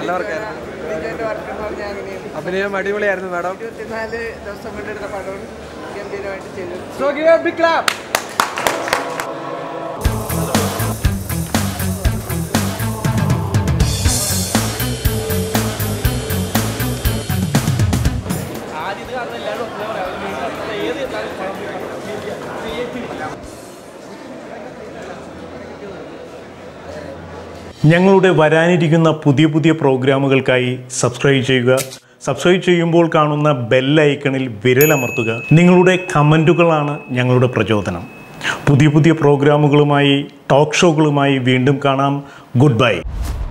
നല്ല വർക്കായിരുന്നു വിജയന്റെ വർക്ക് എന്ന് പറഞ്ഞാൽ അങ്ങനെയാണ് അഭിനയം അടിപൊളിയായിരുന്നു മാഡം ഇരുപത്തിനാല് ദിവസം കൊണ്ടെടുത്ത പടവും ഗംഭീരമായിട്ട് ചെയ്തു so give a big clap ഞങ്ങളുടെ വരാനിരിക്കുന്ന പുതിയ പുതിയ പ്രോഗ്രാമുകൾക്കായി സബ്സ്ക്രൈബ് ചെയ്യുക സബ്സ്ക്രൈബ് ചെയ്യുമ്പോൾ കാണുന്ന ബെല്ലൈക്കണിൽ വിരലമർത്തുക നിങ്ങളുടെ കമൻറ്റുകളാണ് ഞങ്ങളുടെ പ്രചോദനം പുതിയ പുതിയ പ്രോഗ്രാമുകളുമായി ടോക്ക് ഷോകളുമായി വീണ്ടും കാണാം ഗുഡ് ബൈ